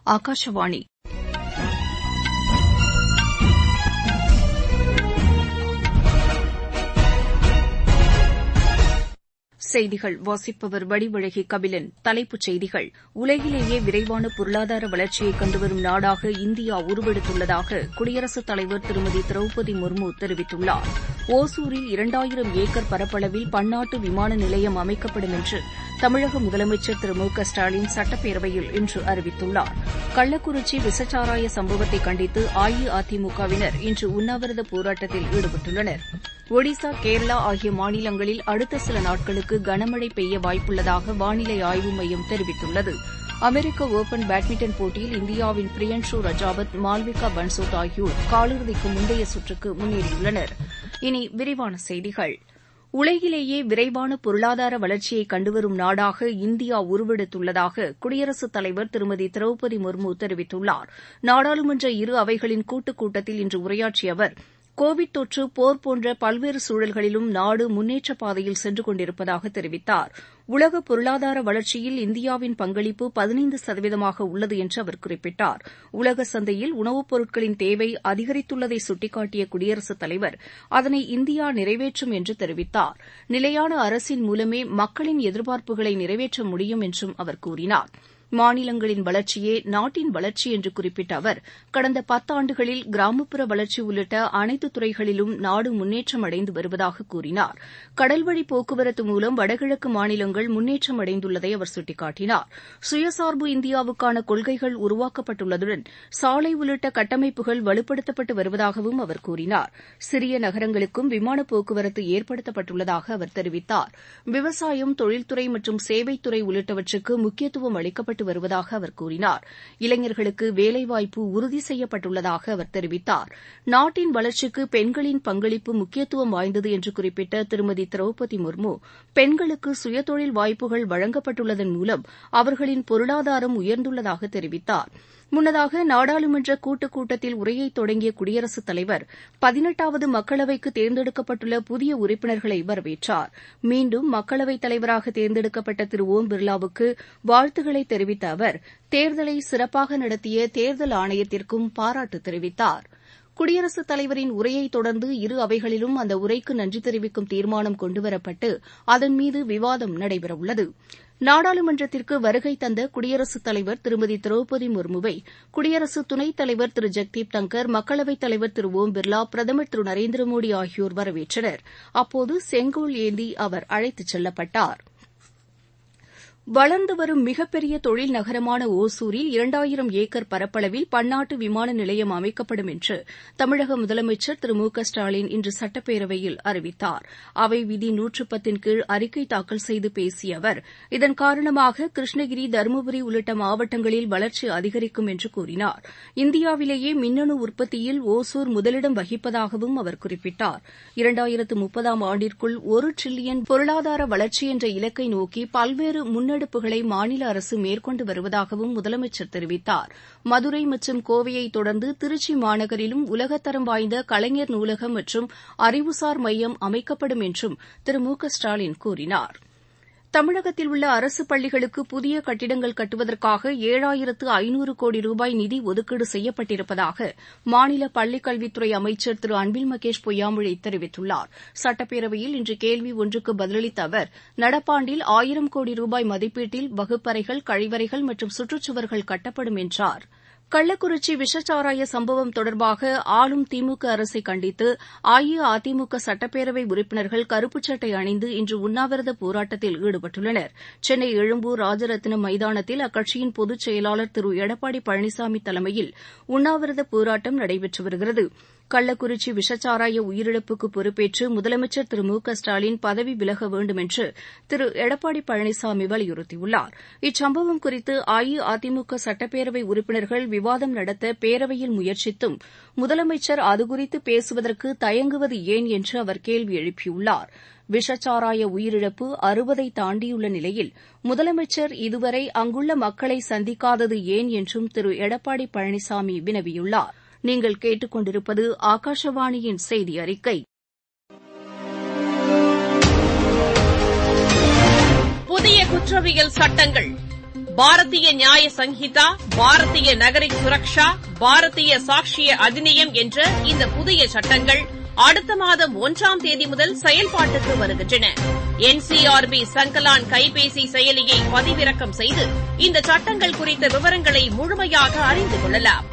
ஆகாஷவாணி செய்திகள் வாசிப்பவர் வடிவழகி கபிலன் தலைப்புச் செய்திகள் உலகிலேயே விரைவான பொருளாதார வளர்ச்சியை கண்டுவரும் நாடாக இந்தியா உருவெடுத்துள்ளதாக குடியரசுத் தலைவர் திருமதி திரௌபதி முர்மு தெரிவித்துள்ளார் ஒசூரில் இரண்டாயிரம் ஏக்கர் பரப்பளவில் பன்னாட்டு விமான நிலையம் அமைக்கப்படும் என்று தமிழக முதலமைச்சர் திரு மு க ஸ்டாலின் சட்டப்பேரவையில் இன்று அறிவித்துள்ளார் கள்ளக்குறிச்சி விசச்சாராய சம்பவத்தை கண்டித்து அஇஅதிமுகவினர் இன்று உண்ணாவிரத போராட்டத்தில் ஈடுபட்டுள்ளனர் ஒடிசா கேரளா ஆகிய மாநிலங்களில் அடுத்த சில நாட்களுக்கு கனமழை பெய்ய வாய்ப்புள்ளதாக வானிலை ஆய்வு மையம் தெரிவித்துள்ளது அமெரிக்க ஒபன் பேட்மிண்டன் போட்டியில் இந்தியாவின் பிரியன்ஷு ரஜாவத் மால்விகா பன்சோட் ஆகியோர் காலிறுதிக்கு முந்தைய சுற்றுக்கு முன்னேறியுள்ளனர் இனி விரிவான செய்திகள் உலகிலேயே விரைவான பொருளாதார வளர்ச்சியை கண்டுவரும் நாடாக இந்தியா உருவெடுத்துள்ளதாக குடியரசுத் தலைவர் திருமதி திரௌபதி முர்மு தெரிவித்துள்ளார் நாடாளுமன்ற இரு அவைகளின் கூட்டுக் கூட்டத்தில் இன்று உரையாற்றிய அவர் கோவிட் தொற்று போர் போன்ற பல்வேறு சூழல்களிலும் நாடு முன்னேற்றப் பாதையில் சென்று கொண்டிருப்பதாக தெரிவித்தார் உலக பொருளாதார வளர்ச்சியில் இந்தியாவின் பங்களிப்பு பதினைந்து சதவீதமாக உள்ளது என்று அவர் குறிப்பிட்டார் உலக சந்தையில் உணவுப் பொருட்களின் தேவை அதிகரித்துள்ளதை சுட்டிக்காட்டிய குடியரசுத் தலைவர் அதனை இந்தியா நிறைவேற்றும் என்று தெரிவித்தார் நிலையான அரசின் மூலமே மக்களின் எதிர்பார்ப்புகளை நிறைவேற்ற முடியும் என்றும் அவர் கூறினார் மாநிலங்களின் வளர்ச்சியே நாட்டின் வளர்ச்சி என்று குறிப்பிட்ட அவர் கடந்த பத்தாண்டுகளில் கிராமப்புற வளர்ச்சி உள்ளிட்ட அனைத்து துறைகளிலும் நாடு முன்னேற்றம் அடைந்து வருவதாக கூறினார் கடல்வழி போக்குவரத்து மூலம் வடகிழக்கு மாநிலங்கள் முன்னேற்றம் அடைந்துள்ளதை அவர் சுட்டிக்காட்டினார் சுயசார்பு இந்தியாவுக்கான கொள்கைகள் உருவாக்கப்பட்டுள்ளதுடன் சாலை உள்ளிட்ட கட்டமைப்புகள் வலுப்படுத்தப்பட்டு வருவதாகவும் அவர் கூறினார் சிறிய நகரங்களுக்கும் விமான போக்குவரத்து ஏற்படுத்தப்பட்டுள்ளதாக அவர் தெரிவித்தார் விவசாயம் தொழில்துறை மற்றும் சேவைத்துறை உள்ளிட்டவற்றுக்கு முக்கியத்துவம் அளிக்கப்பட்டு செயல்பட்டு வருவதாக அவர் கூறினார் இளைஞர்களுக்கு வேலைவாய்ப்பு உறுதி செய்யப்பட்டுள்ளதாக அவர் தெரிவித்தார் நாட்டின் வளர்ச்சிக்கு பெண்களின் பங்களிப்பு முக்கியத்துவம் வாய்ந்தது என்று குறிப்பிட்ட திருமதி திரௌபதி முர்மு பெண்களுக்கு சுயதொழில் வாய்ப்புகள் வழங்கப்பட்டுள்ளதன் மூலம் அவர்களின் பொருளாதாரம் உயர்ந்துள்ளதாக தெரிவித்தார் முன்னதாக நாடாளுமன்ற கூட்டுக் கூட்டத்தில் உரையை தொடங்கிய குடியரசுத் தலைவர் பதினெட்டாவது மக்களவைக்கு தேர்ந்தெடுக்கப்பட்டுள்ள புதிய உறுப்பினர்களை வரவேற்றார் மீண்டும் மக்களவைத் தலைவராக தேர்ந்தெடுக்கப்பட்ட திரு ஓம் பிர்லாவுக்கு வாழ்த்துக்களை தெரிவித்த அவர் தேர்தலை சிறப்பாக நடத்திய தேர்தல் ஆணையத்திற்கும் பாராட்டு தெரிவித்தார் குடியரசுத் தலைவரின் உரையை தொடர்ந்து இரு அவைகளிலும் அந்த உரைக்கு நன்றி தெரிவிக்கும் தீர்மானம் கொண்டுவரப்பட்டு அதன் மீது விவாதம் நடைபெறவுள்ளது நாடாளுமன்றத்திற்கு வருகை தந்த குடியரசுத் தலைவர் திருமதி திரௌபதி முர்முவை குடியரசு துணைத் தலைவர் திரு ஜெக்தீப் தங்கர் மக்களவைத் தலைவர் திரு ஓம் பிர்லா பிரதமர் திரு நரேந்திர மோடி ஆகியோர் வரவேற்றனர் அப்போது செங்கோல் ஏந்தி அவர் அழைத்துச் செல்லப்பட்டார் வளர்ந்து வரும் மிகப்பெரிய தொழில் நகரமான ஒசூரில் இரண்டாயிரம் ஏக்கர் பரப்பளவில் பன்னாட்டு விமான நிலையம் அமைக்கப்படும் என்று தமிழக முதலமைச்சர் திரு மு க ஸ்டாலின் இன்று சட்டப்பேரவையில் அறிவித்தார் அவை விதி நூற்று பத்தின் கீழ் அறிக்கை தாக்கல் செய்து பேசிய அவர் இதன் காரணமாக கிருஷ்ணகிரி தருமபுரி உள்ளிட்ட மாவட்டங்களில் வளர்ச்சி அதிகரிக்கும் என்று கூறினார் இந்தியாவிலேயே மின்னணு உற்பத்தியில் ஒசூர் முதலிடம் வகிப்பதாகவும் அவர் குறிப்பிட்டார் இரண்டாயிரத்து முப்பதாம் ஆண்டிற்குள் ஒரு டிரில்லியன் பொருளாதார வளர்ச்சி என்ற இலக்கை நோக்கி பல்வேறு முன் முன்னெடுப்புகளை மாநில அரசு மேற்கொண்டு வருவதாகவும் முதலமைச்சர் தெரிவித்தார் மதுரை மற்றும் கோவையை தொடர்ந்து திருச்சி மாநகரிலும் உலகத்தரம் வாய்ந்த கலைஞர் நூலகம் மற்றும் அறிவுசார் மையம் அமைக்கப்படும் என்றும் திரு மு க ஸ்டாலின் கூறினார் தமிழகத்தில் உள்ள அரசு பள்ளிகளுக்கு புதிய கட்டிடங்கள் கட்டுவதற்காக ஏழாயிரத்து ஐநூறு கோடி ரூபாய் நிதி ஒதுக்கீடு செய்யப்பட்டிருப்பதாக மாநில பள்ளிக்கல்வித்துறை அமைச்சர் திரு அன்பில் மகேஷ் பொய்யாமொழி தெரிவித்துள்ளார் சட்டப்பேரவையில் இன்று கேள்வி ஒன்றுக்கு பதிலளித்த அவர் நடப்பாண்டில் ஆயிரம் கோடி ரூபாய் மதிப்பீட்டில் வகுப்பறைகள் கழிவறைகள் மற்றும் சுற்றுச்சுவர்கள் கட்டப்படும் என்றார் கள்ளக்குறிச்சி விஷச்சாராய சம்பவம் தொடர்பாக ஆளும் திமுக அரசை கண்டித்து அஇஅதிமுக சட்டப்பேரவை உறுப்பினர்கள் கருப்புச் சட்டை அணிந்து இன்று உண்ணாவிரத போராட்டத்தில் ஈடுபட்டுள்ளனர் சென்னை எழும்பூர் ராஜரத்தினம் மைதானத்தில் அக்கட்சியின் பொதுச் செயலாளர் திரு எடப்பாடி பழனிசாமி தலைமையில் உண்ணாவிரத போராட்டம் நடைபெற்று வருகிறது கள்ளக்குறிச்சி விஷச்சாராய உயிரிழப்புக்கு பொறுப்பேற்று முதலமைச்சர் திரு மு க ஸ்டாலின் பதவி விலக வேண்டும் என்று திரு எடப்பாடி பழனிசாமி வலியுறுத்தியுள்ளார் இச்சம்பவம் குறித்து அஇஅதிமுக சட்டப்பேரவை உறுப்பினர்கள் விவாதம் நடத்த பேரவையில் முயற்சித்தும் முதலமைச்சர் அதுகுறித்து பேசுவதற்கு தயங்குவது ஏன் என்று அவர் கேள்வி எழுப்பியுள்ளார் விஷச்சாராய உயிரிழப்பு அறுபதை தாண்டியுள்ள நிலையில் முதலமைச்சர் இதுவரை அங்குள்ள மக்களை சந்திக்காதது ஏன் என்றும் திரு எடப்பாடி பழனிசாமி வினவியுள்ளார் நீங்கள் கேட்டுக்கொண்டிருப்பது ஆகாஷவாணியின் செய்தி அறிக்கை புதிய குற்றவியல் சட்டங்கள் பாரதிய நியாய சங்கீதா பாரதிய நகரிக் சுரக்ஷா பாரதிய சாட்சிய அதிநியம் என்ற இந்த புதிய சட்டங்கள் அடுத்த மாதம் ஒன்றாம் தேதி முதல் செயல்பாட்டுக்கு வருகின்றன என்சிஆர்பி சங்கலான் கைபேசி செயலியை பதிவிறக்கம் செய்து இந்த சட்டங்கள் குறித்த விவரங்களை முழுமையாக அறிந்து கொள்ளலாம்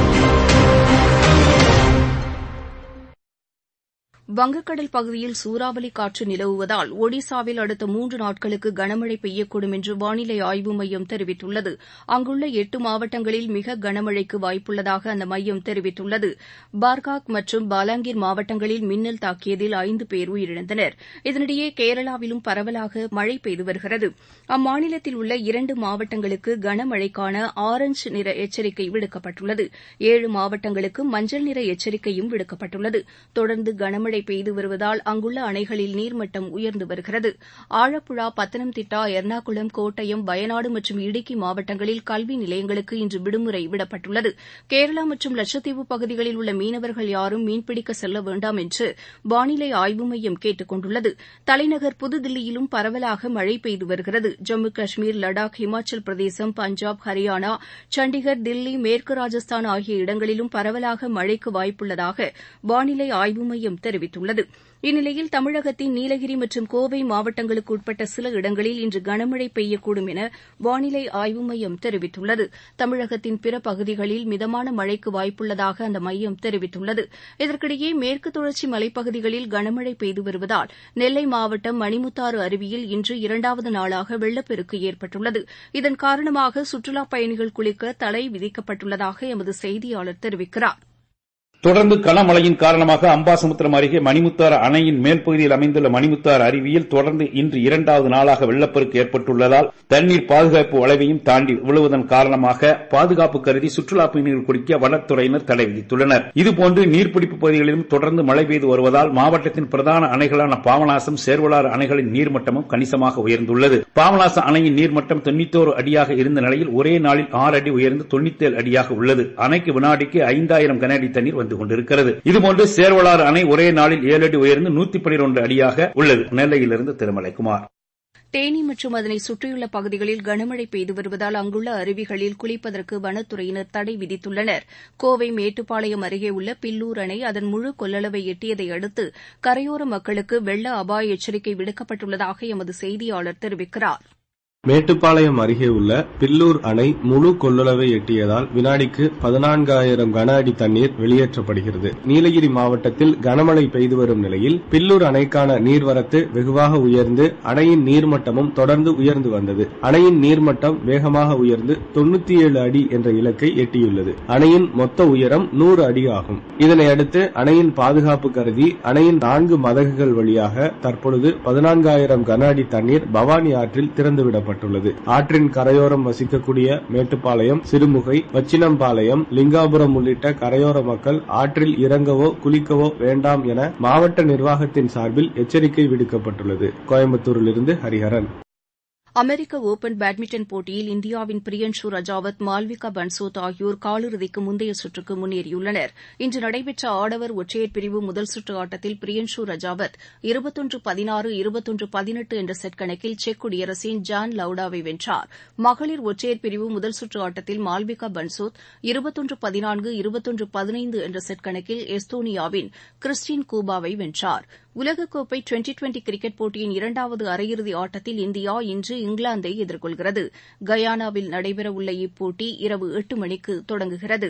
வங்கக்கடல் பகுதியில் சூறாவளி காற்று நிலவுவதால் ஒடிசாவில் அடுத்த மூன்று நாட்களுக்கு கனமழை பெய்யக்கூடும் என்று வானிலை ஆய்வு மையம் தெரிவித்துள்ளது அங்குள்ள எட்டு மாவட்டங்களில் மிக கனமழைக்கு வாய்ப்புள்ளதாக அந்த மையம் தெரிவித்துள்ளது பார்காக் மற்றும் பாலாங்கீர் மாவட்டங்களில் மின்னல் தாக்கியதில் ஐந்து பேர் உயிரிழந்தனர் இதனிடையே கேரளாவிலும் பரவலாக மழை பெய்து வருகிறது அம்மாநிலத்தில் உள்ள இரண்டு மாவட்டங்களுக்கு கனமழைக்கான ஆரஞ்ச் நிற எச்சரிக்கை விடுக்கப்பட்டுள்ளது ஏழு மாவட்டங்களுக்கு மஞ்சள் நிற எச்சரிக்கையும் விடுக்கப்பட்டுள்ளது தொடர்ந்து கனமழை மழை பெய்து வருவதால் அங்குள்ள அணைகளில் நீர்மட்டம் உயர்ந்து வருகிறது ஆழப்புழா பத்தனம்திட்டா எர்ணாகுளம் கோட்டயம் வயநாடு மற்றும் இடுக்கி மாவட்டங்களில் கல்வி நிலையங்களுக்கு இன்று விடுமுறை விடப்பட்டுள்ளது கேரளா மற்றும் லட்சத்தீவு பகுதிகளில் உள்ள மீனவர்கள் யாரும் மீன்பிடிக்க செல்ல வேண்டாம் என்று வானிலை ஆய்வு மையம் கேட்டுக் கொண்டுள்ளது தலைநகர் புதுதில்லியிலும் பரவலாக மழை பெய்து வருகிறது ஜம்மு காஷ்மீர் லடாக் இமாச்சல் பிரதேசம் பஞ்சாப் ஹரியானா சண்டிகர் தில்லி மேற்கு ராஜஸ்தான் ஆகிய இடங்களிலும் பரவலாக மழைக்கு வாய்ப்புள்ளதாக வானிலை ஆய்வு மையம் தெரிவித்துள்ளது தெரிவித்துள்ளது இந்நிலையில் தமிழகத்தின் நீலகிரி மற்றும் கோவை மாவட்டங்களுக்கு உட்பட்ட சில இடங்களில் இன்று கனமழை பெய்யக்கூடும் என வானிலை ஆய்வு மையம் தெரிவித்துள்ளது தமிழகத்தின் பிற பகுதிகளில் மிதமான மழைக்கு வாய்ப்புள்ளதாக அந்த மையம் தெரிவித்துள்ளது இதற்கிடையே மேற்கு தொடர்ச்சி மலைப்பகுதிகளில் கனமழை பெய்து வருவதால் நெல்லை மாவட்டம் மணிமுத்தாறு அருவியில் இன்று இரண்டாவது நாளாக வெள்ளப்பெருக்கு ஏற்பட்டுள்ளது இதன் காரணமாக சுற்றுலாப் பயணிகள் குளிக்க தடை விதிக்கப்பட்டுள்ளதாக எமது செய்தியாளர் தெரிவிக்கிறார் தொடர்ந்து கனமழையின் காரணமாக அம்பாசமுத்திரம் அருகே மணிமுத்தாறு அணையின் மேல்பகுதியில் அமைந்துள்ள மணிமுத்தாறு அருவியில் தொடர்ந்து இன்று இரண்டாவது நாளாக வெள்ளப்பெருக்கு ஏற்பட்டுள்ளதால் தண்ணீர் பாதுகாப்பு வளைவையும் தாண்டி விழுவதன் காரணமாக பாதுகாப்பு கருதி சுற்றுலா பயணிகள் குடிக்க வனத்துறையினர் தடை விதித்துள்ளனர் இதுபோன்று நீர்பிடிப்பு பகுதிகளிலும் தொடர்ந்து மழை பெய்து வருவதால் மாவட்டத்தின் பிரதான அணைகளான பாமநாசம் சேர்வலாறு அணைகளின் நீர்மட்டமும் கணிசமாக உயர்ந்துள்ளது பாமநாசம் அணையின் நீர்மட்டம் தொண்ணூத்தோரு அடியாக இருந்த நிலையில் ஒரே நாளில் ஆறு அடி உயர்ந்து தொண்ணூத்தேழு அடியாக உள்ளது அணைக்கு வினாடிக்கு ஐந்தாயிரம் கன அடி தண்ணீர் வந்து கொண்டிருக்கிறது இதுபோன்று சேர்வலாறு அணை ஒரே நாளில் ஏழு அடி உயர்ந்து நூத்தி பனிரெண்டு அடியாக உள்ளது நெல்லையிலிருந்து திருமலைக்குமார் தேனி மற்றும் அதனை சுற்றியுள்ள பகுதிகளில் கனமழை பெய்து வருவதால் அங்குள்ள அருவிகளில் குளிப்பதற்கு வனத்துறையினர் தடை விதித்துள்ளனர் கோவை மேட்டுப்பாளையம் அருகே உள்ள பில்லூர் அணை அதன் முழு கொள்ளளவை எட்டியதை அடுத்து கரையோர மக்களுக்கு வெள்ள அபாய எச்சரிக்கை விடுக்கப்பட்டுள்ளதாக எமது செய்தியாளர் தெரிவிக்கிறார் மேட்டுப்பாளையம் அருகே உள்ள பில்லூர் அணை முழு கொள்ளளவை எட்டியதால் வினாடிக்கு பதினான்காயிரம் கன அடி தண்ணீர் வெளியேற்றப்படுகிறது நீலகிரி மாவட்டத்தில் கனமழை பெய்து வரும் நிலையில் பில்லூர் அணைக்கான நீர்வரத்து வெகுவாக உயர்ந்து அணையின் நீர்மட்டமும் தொடர்ந்து உயர்ந்து வந்தது அணையின் நீர்மட்டம் வேகமாக உயர்ந்து தொண்ணூத்தி ஏழு அடி என்ற இலக்கை எட்டியுள்ளது அணையின் மொத்த உயரம் நூறு அடி ஆகும் இதனையடுத்து அணையின் பாதுகாப்பு கருதி அணையின் நான்கு மதகுகள் வழியாக தற்பொழுது பதினான்காயிரம் கன அடி தண்ணீர் பவானி ஆற்றில் திறந்துவிடப்பட்டது செய்யப்பட்டுள்ளது ஆற்றின் கரையோரம் வசிக்கக்கூடிய மேட்டுப்பாளையம் சிறுமுகை வச்சினம்பாளையம் லிங்காபுரம் உள்ளிட்ட கரையோர மக்கள் ஆற்றில் இறங்கவோ குளிக்கவோ வேண்டாம் என மாவட்ட நிர்வாகத்தின் சார்பில் எச்சரிக்கை விடுக்கப்பட்டுள்ளது கோயம்புத்தூரிலிருந்து ஹரிஹரன் அமெரிக்க ஒபன் பேட்மிண்டன் போட்டியில் இந்தியாவின் பிரியன்ஷு ரஜாவத் மால்விகா பன்சோத் ஆகியோர் காலிறுதிக்கு முந்தைய சுற்றுக்கு முன்னேறியுள்ளனர் இன்று நடைபெற்ற ஆடவர் ஒற்றையர் பிரிவு முதல் சுற்று ஆட்டத்தில் பிரியன்ஷு ரஜாவத் இருபத்தொன்று பதினாறு இருபத்தொன்று பதினெட்டு என்ற செட் கணக்கில் செக் குடியரசின் ஜான் லவுடாவை வென்றார் மகளிர் ஒற்றையர் பிரிவு முதல் சுற்று ஆட்டத்தில் மால்விகா பன்சோத் இருபத்தொன்று பதினான்கு இருபத்தொன்று பதினைந்து என்ற செட் கணக்கில் எஸ்தோனியாவின் கிறிஸ்டின் கூபாவை வென்றார் உலகக்கோப்பை டுவெண்டி டுவெண்டி கிரிக்கெட் போட்டியின் இரண்டாவது அரையிறுதி ஆட்டத்தில் இந்தியா இன்று இங்கிலாந்தை எதிர்கொள்கிறது கயானாவில் நடைபெறவுள்ள இப்போட்டி இரவு எட்டு மணிக்கு தொடங்குகிறது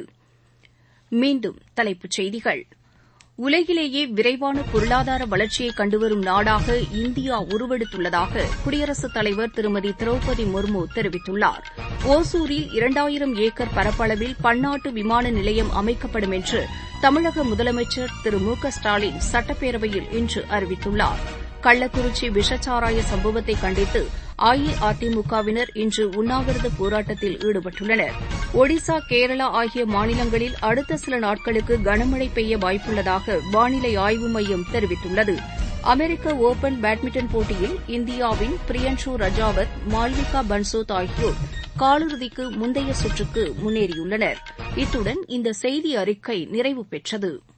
மீண்டும் தலைப்புச் செய்திகள் உலகிலேயே விரைவான பொருளாதார வளர்ச்சியை கண்டுவரும் நாடாக இந்தியா உருவெடுத்துள்ளதாக குடியரசுத் தலைவர் திருமதி திரௌபதி முர்மு தெரிவித்துள்ளார் ஒசூரில் இரண்டாயிரம் ஏக்கர் பரப்பளவில் பன்னாட்டு விமான நிலையம் அமைக்கப்படும் என்று தமிழக முதலமைச்சர் திரு மு க ஸ்டாலின் சட்டப்பேரவையில் இன்று அறிவித்துள்ளார் கள்ளக்குறிச்சி விஷச்சாராய சம்பவத்தை கண்டித்து அஇஅதிமுகவினர் இன்று உண்ணாவிரத போராட்டத்தில் ஈடுபட்டுள்ளனர் ஒடிசா கேரளா ஆகிய மாநிலங்களில் அடுத்த சில நாட்களுக்கு கனமழை பெய்ய வாய்ப்புள்ளதாக வானிலை ஆய்வு மையம் தெரிவித்துள்ளது அமெரிக்க ஒபன் பேட்மிண்டன் போட்டியில் இந்தியாவின் பிரியன்ஷு ரஜாவத் மால்விகா பன்சோத் ஆகியோர் காலிறுதிக்கு முந்தைய சுற்றுக்கு முன்னேறியுள்ளனர் இத்துடன் இந்த செய்தி அறிக்கை நிறைவு பெற்றது